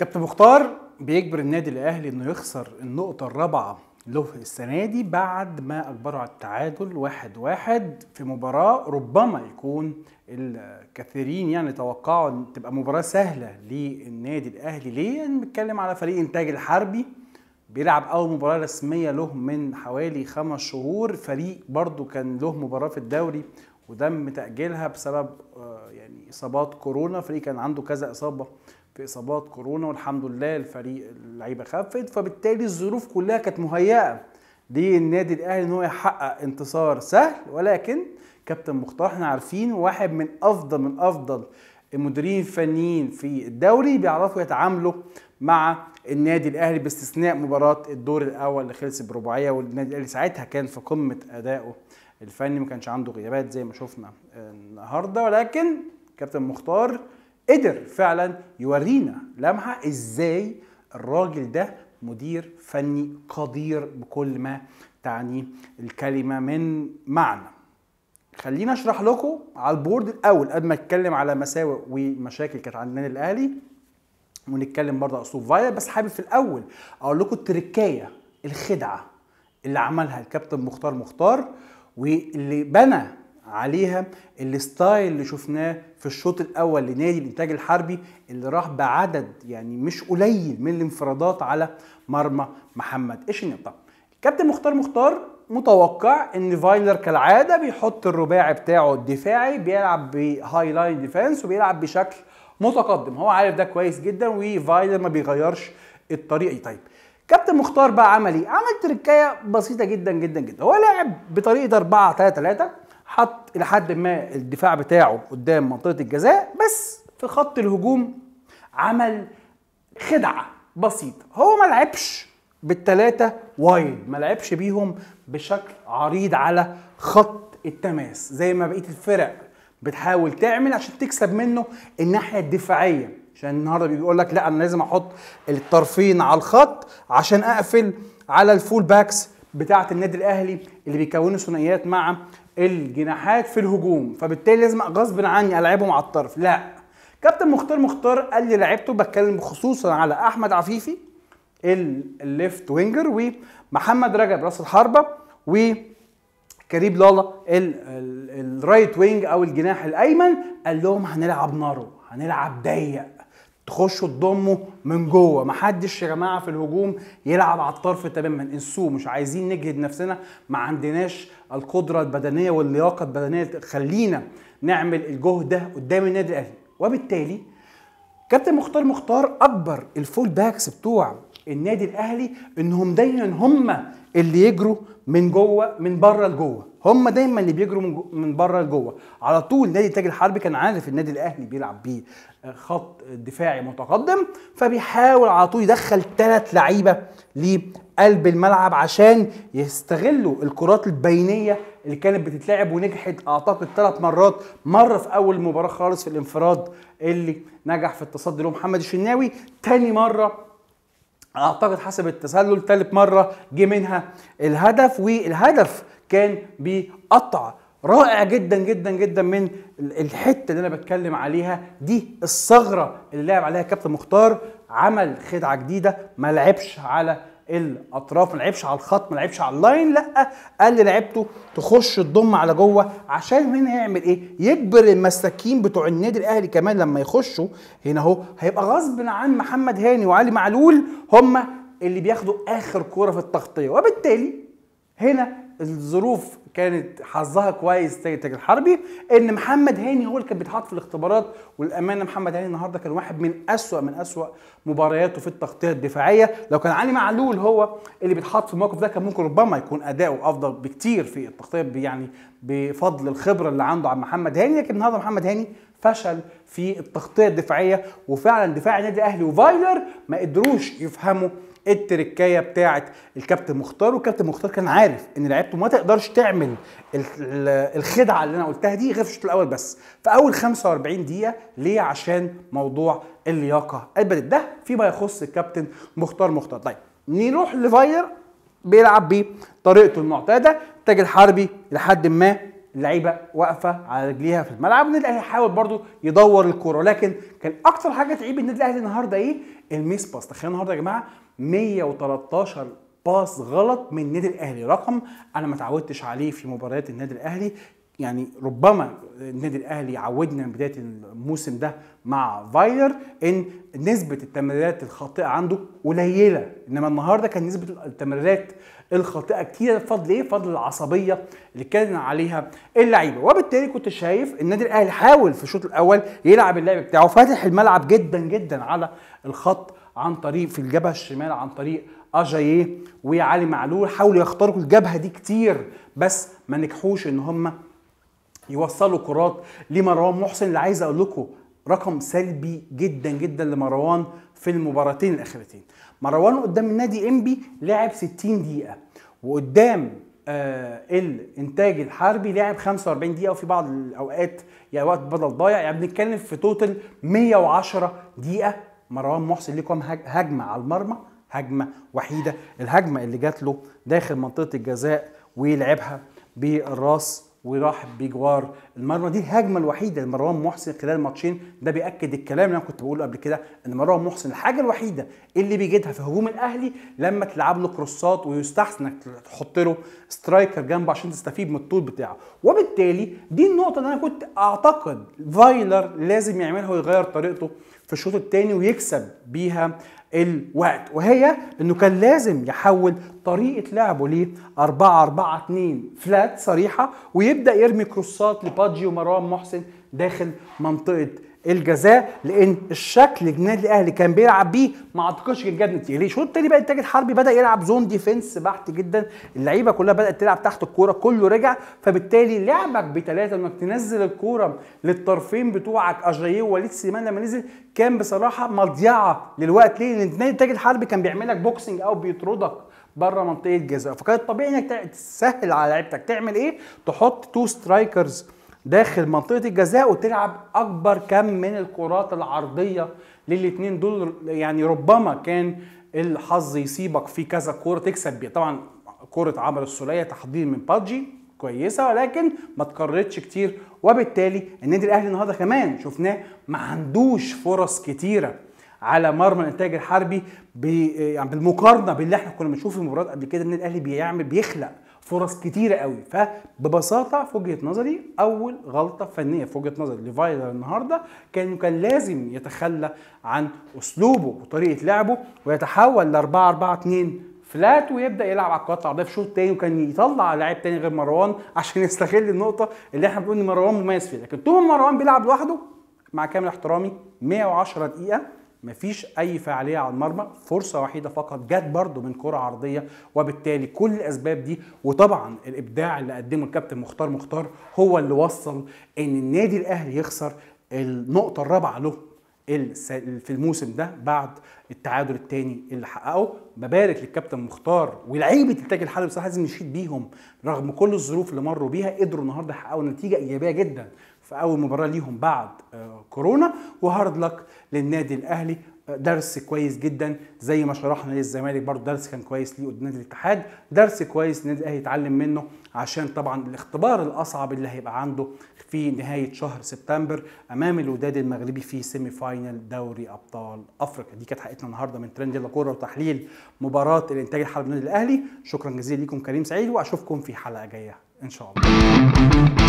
كابتن مختار بيجبر النادي الاهلي انه يخسر النقطة الرابعة له السنة دي بعد ما اجبره على التعادل واحد واحد في مباراة ربما يكون الكثيرين يعني توقعوا ان تبقى مباراة سهلة للنادي الاهلي ليه؟ يعني بنتكلم على فريق انتاج الحربي بيلعب اول مباراة رسمية له من حوالي خمس شهور فريق برضو كان له مباراة في الدوري وتم تأجيلها بسبب آه، يعني اصابات كورونا فريق كان عنده كذا اصابة في اصابات كورونا والحمد لله الفريق اللعيبه خفت فبالتالي الظروف كلها كانت مهيئه للنادي الاهلي ان هو يحقق انتصار سهل ولكن كابتن مختار احنا عارفين واحد من افضل من افضل المديرين الفنيين في الدوري بيعرفوا يتعاملوا مع النادي الاهلي باستثناء مباراه الدور الاول اللي خلص برباعيه والنادي الاهلي ساعتها كان في قمه ادائه الفني ما كانش عنده غيابات زي ما شفنا النهارده ولكن كابتن مختار قدر فعلا يورينا لمحه ازاي الراجل ده مدير فني قدير بكل ما تعني الكلمه من معنى خلينا اشرح لكم على البورد الاول قبل ما اتكلم على مساوئ ومشاكل كانت عند النادي الاهلي ونتكلم برضه على اسلوب فاير بس حابب في الاول اقول لكم التركايه الخدعه اللي عملها الكابتن مختار مختار واللي بنى عليها الستايل اللي شفناه في الشوط الاول لنادي الانتاج الحربي اللي راح بعدد يعني مش قليل من الانفرادات على مرمى محمد اشنيا طب الكابتن مختار مختار متوقع ان فايلر كالعاده بيحط الرباعي بتاعه الدفاعي بيلعب بهاي لاين ديفense وبيلعب بشكل متقدم هو عارف ده كويس جدا وفايلر ما بيغيرش الطريقه دي طيب كابتن مختار بقى عمل ايه؟ عمل تركايه بسيطه جدا جدا جدا هو لعب بطريقه 4 3 3 حط الى حد ما الدفاع بتاعه قدام منطقه الجزاء بس في خط الهجوم عمل خدعه بسيطه هو ما لعبش بالثلاثه وايد ما لعبش بيهم بشكل عريض على خط التماس زي ما بقيه الفرق بتحاول تعمل عشان تكسب منه الناحيه الدفاعيه عشان النهارده بيقول لك لا انا لازم احط الطرفين على الخط عشان اقفل على الفول باكس بتاعه النادي الاهلي اللي بيكونوا ثنائيات مع الجناحات في الهجوم فبالتالي لازم غصب عني العبهم على الطرف لا كابتن مختار مختار قال لي لعبته بتكلم خصوصا على احمد عفيفي الليفت وينجر ومحمد رجب راس الحربه وكريم لالا الرايت وينج او الجناح الايمن قال لهم هنلعب نارو هنلعب ضيق تخشوا تضموا من جوه محدش يا جماعه في الهجوم يلعب على الطرف تماما انسوه مش عايزين نجهد نفسنا ما عندناش القدره البدنيه واللياقه البدنيه خلينا نعمل الجهد ده قدام النادي الاهلي وبالتالي كابتن مختار مختار اكبر الفول باكس بتوع النادي الاهلي انهم دايما هم اللي يجروا من جوه من بره لجوه هم دايما اللي بيجروا من, من بره لجوه على طول نادي التاج الحربي كان عارف النادي الاهلي بيلعب بيه خط دفاعي متقدم فبيحاول على طول يدخل ثلاث لعيبه لقلب الملعب عشان يستغلوا الكرات البينيه اللي كانت بتتلعب ونجحت اعتقد ثلاث مرات مره في اول مباراه خالص في الانفراد اللي نجح في التصدي له محمد الشناوي تاني مره اعتقد حسب التسلل ثالث مره جه منها الهدف والهدف كان بقطع رائع جدا جدا جدا من الحته اللي انا بتكلم عليها دي الثغره اللي لعب عليها كابتن مختار عمل خدعه جديده ما لعبش على الاطراف ما لعبش على الخط ما لعبش على اللاين لا قال لي لعبته تخش تضم على جوه عشان هنا يعمل ايه يجبر المساكين بتوع النادي الاهلي كمان لما يخشوا هنا اهو هيبقى غصب عن محمد هاني وعلي معلول هم اللي بياخدوا اخر كوره في التغطيه وبالتالي هنا الظروف كانت حظها كويس تاج الحربي ان محمد هاني هو اللي كان بيتحط في الاختبارات والامانه محمد هاني النهارده كان واحد من اسوا من اسوا مبارياته في التغطيه الدفاعيه لو كان علي معلول هو اللي بيتحط في الموقف ده كان ممكن ربما يكون اداؤه افضل بكتير في التغطيه يعني بفضل الخبره اللي عنده عن محمد هاني لكن النهارده محمد هاني فشل في التغطيه الدفاعيه وفعلا دفاع النادي الاهلي وفايلر ما قدروش يفهموا التركايه بتاعه الكابتن مختار والكابتن مختار كان عارف ان لعيبته ما تقدرش تعمل الخدعه اللي انا قلتها دي غير في الشوط الاول بس في اول 45 دقيقه ليه عشان موضوع اللياقه البدنيه ده فيما يخص الكابتن مختار مختار طيب نروح لفاير بيلعب بطريقته المعتاده تاج الحربي لحد ما اللعيبه واقفه على رجليها في الملعب النادي الاهلي حاول برضو يدور الكوره لكن كان اكتر حاجه تعيب النادي الاهلي النهارده ايه الميس باس تخيلوا النهارده يا جماعه 113 باس غلط من النادي الاهلي رقم انا ما اتعودتش عليه في مباريات النادي الاهلي يعني ربما النادي الاهلي عودنا من بدايه الموسم ده مع فايلر ان نسبه التمريرات الخاطئه عنده قليله انما النهارده كان نسبه التمريرات الخاطئه كتير بفضل ايه؟ بفضل العصبيه اللي كان عليها اللعيبه وبالتالي كنت شايف النادي الاهلي حاول في الشوط الاول يلعب اللعب بتاعه فاتح الملعب جدا جدا على الخط عن طريق في الجبهه الشمال عن طريق اجاييه وعلي معلول حاولوا يخترقوا الجبهه دي كتير بس ما نجحوش ان هم يوصلوا كرات لمروان محسن اللي عايز اقول لكم رقم سلبي جدا جدا لمروان في المباراتين الاخيرتين مروان قدام النادي انبي لعب 60 دقيقه وقدام آه الانتاج الحربي لعب 45 دقيقه وفي بعض الاوقات يعني وقت بدل ضايع يعني بنتكلم في توتال 110 دقيقه مروان محسن ليه كام هجمه على المرمى هجمه وحيده الهجمه اللي جات له داخل منطقه الجزاء ولعبها بالراس وراح بجوار المرمى دي الهجمه الوحيده لمروان محسن خلال الماتشين ده بياكد الكلام اللي انا كنت بقوله قبل كده ان مروان محسن الحاجه الوحيده اللي بيجدها في هجوم الاهلي لما تلعب له كروسات ويستحسن انك تحط له سترايكر جنبه عشان تستفيد من الطول بتاعه وبالتالي دي النقطه اللي انا كنت اعتقد فايلر لازم يعملها ويغير طريقته في الشوط الثاني ويكسب بيها الوقت وهي انه كان لازم يحول طريقه لعبه ل 4 4 2 فلات صريحه ويبدا يرمي كروسات لبادجي ومروان محسن داخل منطقه الجزاء لان الشكل النادي الاهلي كان بيلعب بيه ما اعتقدش كان جاب نتيجه ليه الشوط الثاني بقى الانتاج الحربي بدا يلعب زون ديفنس بحت جدا اللعيبه كلها بدات تلعب تحت الكوره كله رجع فبالتالي لعبك بثلاثه انك تنزل الكوره للطرفين بتوعك اجاييه ووليد سليمان لما نزل كان بصراحه مضيعه للوقت ليه لان النادي الانتاج الحربي كان بيعمل لك بوكسنج او بيطردك بره منطقه الجزاء فكان الطبيعي انك تسهل على لعيبتك تعمل ايه تحط تو سترايكرز داخل منطقه الجزاء وتلعب اكبر كم من الكرات العرضيه للاثنين دول يعني ربما كان الحظ يسيبك في كذا كوره تكسب بيها طبعا كوره عمرو السوليه تحضير من بادجي كويسه ولكن ما تكررتش كتير وبالتالي النادي الاهلي النهارده كمان شفناه ما عندوش فرص كتيره على مرمى الانتاج الحربي يعني بالمقارنه باللي احنا كنا بنشوف في المباريات قبل كده النادي الاهلي بيعمل بيخلق فرص كتيره قوي فببساطه في وجهه نظري اول غلطه فنيه في وجهه نظري لفايلر النهارده كان كان لازم يتخلى عن اسلوبه وطريقه لعبه ويتحول ل 4 4 2 فلات ويبدا يلعب على الكرات العرضيه في شوط تاني وكان يطلع لاعب تاني غير مروان عشان يستغل النقطه اللي احنا بنقول ان مروان مميز فيها لكن طول ما مروان بيلعب لوحده مع كامل احترامي 110 دقيقه مفيش اي فعاليه على المرمى فرصه وحيده فقط جت برده من كره عرضيه وبالتالي كل الاسباب دي وطبعا الابداع اللي قدمه الكابتن مختار مختار هو اللي وصل ان النادي الاهلي يخسر النقطه الرابعه له في الموسم ده بعد التعادل الثاني اللي حققه ببارك للكابتن مختار ولعيبه التاج الحلبي بصراحه لازم نشيد بيهم رغم كل الظروف اللي مروا بيها قدروا النهارده يحققوا نتيجه ايجابيه جدا في اول مباراه ليهم بعد كورونا وهارد لك للنادي الاهلي درس كويس جدا زي ما شرحنا للزمالك برضه درس كان كويس ليه قدام نادي الاتحاد درس كويس النادي الاهلي يتعلم منه عشان طبعا الاختبار الاصعب اللي هيبقى عنده في نهايه شهر سبتمبر امام الوداد المغربي في سيمي فاينل دوري ابطال افريقيا دي كانت حلقتنا النهارده من ترند يلا كوره وتحليل مباراه الانتاج الحربي النادي الاهلي شكرا جزيلا ليكم كريم سعيد واشوفكم في حلقه جايه ان شاء الله